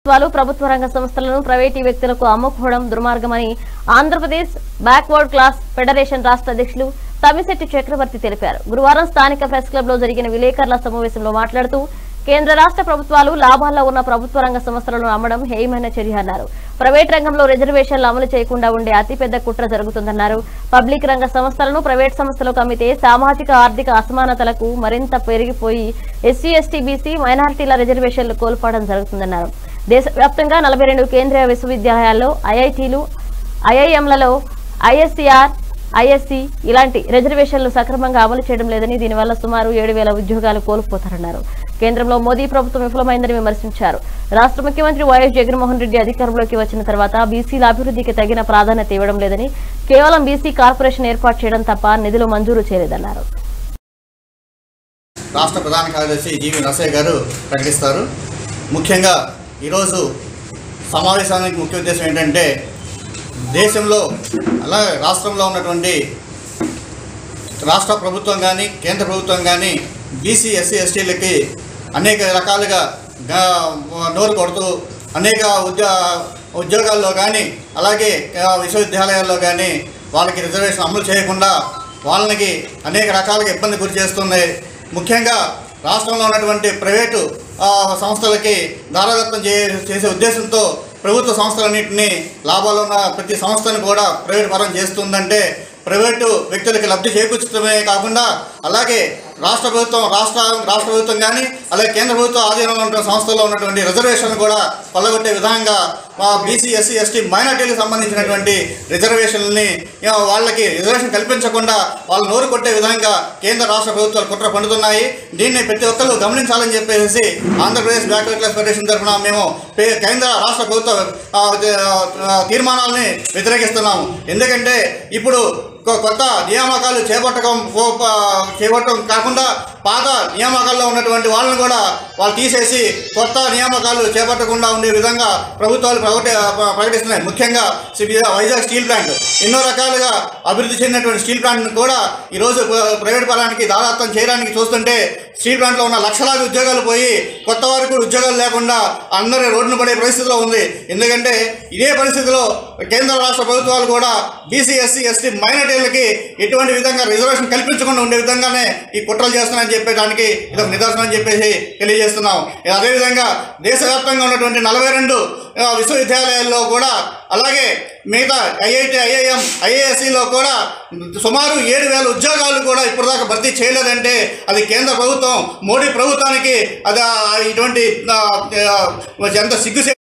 ప్రభుత్వాలు ప్రభుత్వ రంగ సంస్థలను ప్రైవేటీ వ్యక్తులకు అమ్ముకోవడం దుర్మార్గమని ఆంధ్రప్రదేశ్ బ్యాక్వర్డ్ క్లాస్ ఫెడరేషన్ రాష్ట్ర అధ్యక్షులు తమిశెట్టి చక్రవర్తి తెలిపారు గురువారం స్థానిక ప్రెస్ క్లబ్ లో జరిగిన విలేకరుల సమావేశంలో మాట్లాడుతూ కేంద్ర రాష్ట్ర ప్రభుత్వాలు లాభాల్లో ఉన్న ప్రభుత్వ రంగ సంస్థలను అమ్మడం హేయమైన చర్య అన్నారు ప్రైవేట్ రంగంలో రిజర్వేషన్లు అమలు చేయకుండా ఉండే అతిపెద్ద కుట్ర జరుగుతుందన్నారు పబ్లిక్ రంగ సంస్థలను ప్రైవేట్ సంస్థలకు అమ్మితే సామాజిక ఆర్థిక అసమానతలకు మరింత పెరిగిపోయి ఎస్సీ ఎస్టీ బీసీ మైనారిటీల రిజర్వేషన్లు కోల్పోవడం జరుగుతుందన్నారు దేశవ్యాప్తంగా నలభై రెండు కేంద్రీయ విశ్వవిద్యాలయాల్లో ఐఐటీలు ఐఐఎంలలో ఐఎస్సీఆర్ ఐఎస్సీ ఇలాంటి రిజర్వేషన్లు సక్రమంగా అమలు చేయడం లేదని దీనివల్ల సుమారు ఏడు వేల ఉద్యోగాలు కోల్పోతారన్నారు కేంద్రంలో మోదీ ప్రభుత్వం విఫలమైందని విమర్శించారు రాష్ట్ర ముఖ్యమంత్రి వైఎస్ జగన్మోహన్ రెడ్డి అధికారంలోకి వచ్చిన తర్వాత బీసీల అభివృద్ధికి తగిన ప్రాధాన్యత ఇవ్వడం లేదని కేవలం బీసీ కార్పొరేషన్ ఏర్పాటు చేయడం తప్ప నిధులు మంజూరు చేయలేదన్నారు రాష్ట్ర ప్రధాన కార్యదర్శి జీవి నరసయ్య గారు ప్రకటిస్తారు ముఖ్యంగా ఈరోజు సమావేశానికి ముఖ్య ఉద్దేశం ఏంటంటే దేశంలో అలాగే రాష్ట్రంలో ఉన్నటువంటి రాష్ట్ర ప్రభుత్వం కానీ కేంద్ర ప్రభుత్వం కానీ బీసీ ఎస్సీ ఎస్టీలకి అనేక రకాలుగా గా- నోరు కొడుతూ అనేక ఉద్యో ఉద్యోగాల్లో కానీ అలాగే ఆ, విశ్వవిద్యాలయాల్లో కానీ వాళ్ళకి రిజర్వేషన్ అమలు చేయకుండా వాళ్ళకి అనేక రకాలుగా ఇబ్బంది గురి చేస్తుంది ముఖ్యంగా రాష్ట్రంలో ఉన్నటువంటి ప్రైవేటు ఆ, సంస్థలకి దారాదత్తం చే చేసే ఉద్దేశంతో ప్రభుత్వ సంస్థలన్నింటినీ లాభాలు ఉన్న ప్రతి సంస్థను కూడా ప్రైవేట్ పరం చేస్తుందంటే ప్రైవేటు వ్యక్తులకి లబ్ధి చేకూర్చడమే కాకుండా అలాగే రాష్ట్ర ప్రభుత్వం రాష్ట్ర రాష్ట్ర ప్రభుత్వం కానీ అలాగే కేంద్ర ప్రభుత్వ ఆధీనంలో ఉన్న సంస్థల్లో ఉన్నటువంటి రిజర్వేషన్ కూడా కొల్లగొట్టే విధంగా మా బీసీ ఎస్సీ ఎస్టీ మైనార్టీలకు సంబంధించినటువంటి రిజర్వేషన్ని ఆ, వాళ్ళకి రిజర్వేషన్ కల్పించకుండా వాళ్ళు నోరు కొట్టే విధంగా కేంద్ర రాష్ట్ర ప్రభుత్వాలు కుట్ర పండుతున్నాయి దీన్ని ప్రతి ఒక్కరు గమనించాలని చెప్పేసి ఆంధ్రప్రదేశ్ బ్యాక్వర్డ్ క్లాస్ ఫెడరేషన్ తరఫున మేము పే- కేంద్ర రాష్ట్ర ప్రభుత్వ ఆ, ఆ, తీర్మానాలని వ్యతిరేకిస్తున్నాము ఎందుకంటే ఇప్పుడు కొ- కొత్త నియామకాలు చేపట్టడం పో- ప- చేపట్టడం కాకుండా పాత నియామకాల్లో ఉన్నటువంటి వాళ్ళని కూడా వాళ్ళు తీసేసి కొత్త నియామకాలు చేపట్టకుండా ఉండే విధంగా ప్రభుత్వాలు ప్రకటి ప్ర- ప్రకటిస్తున్నాయి ముఖ్యంగా సి- వైజాగ్ స్టీల్ ప్లాంట్ ఎన్నో రకాలుగా అభివృద్ధి చెందినటువంటి స్టీల్ ప్లాంట్ను కూడా ఈరోజు ప్ర- ప్రైవేట్ పరానికి దాదాత్వం చేయడానికి చూస్తుంటే స్టీల్ ప్లాంట్లో ఉన్న లక్షలాది ఉద్యోగాలు పోయి కొత్త వారికి కూడా ఉద్యోగాలు లేకుండా అందరూ రోడ్డున పడే పరిస్థితిలో ఉంది ఎందుకంటే ఇదే పరిస్థితిలో కేంద్ర రాష్ట్ర ప్రభుత్వాలు కూడా బీసీ ఎస్సీ ఎస్టీ మైనార్టీలకి ఎటువంటి విధంగా రిజర్వేషన్ కల్పించకుండా ఉండే విధంగానే ఈ కుట్రలు చేస్తున్నాయని చెప్పేదానికి ఇది ఒక నిదర్శనం అని చెప్పేసి తెలియజేస్తున్నాం అదేవిధంగా దేశవ్యాప్తంగా ఉన్నటువంటి నలభై రెండు విశ్వవిద్యాలయాల్లో కూడా అలాగే మిగతా ఐఐటి ఐఐఎం ఐఏఎస్సిలో కూడా సుమారు ఏడు వేల ఉద్యోగాలు కూడా ఇప్పటిదాకా భర్తీ చేయలేదంటే అది కేంద్ర ప్రభుత్వం మోడీ ప్రభుత్వానికి అది ఆ, ఇటువంటి ఆ, ఆ, ఎంత సిగ్గు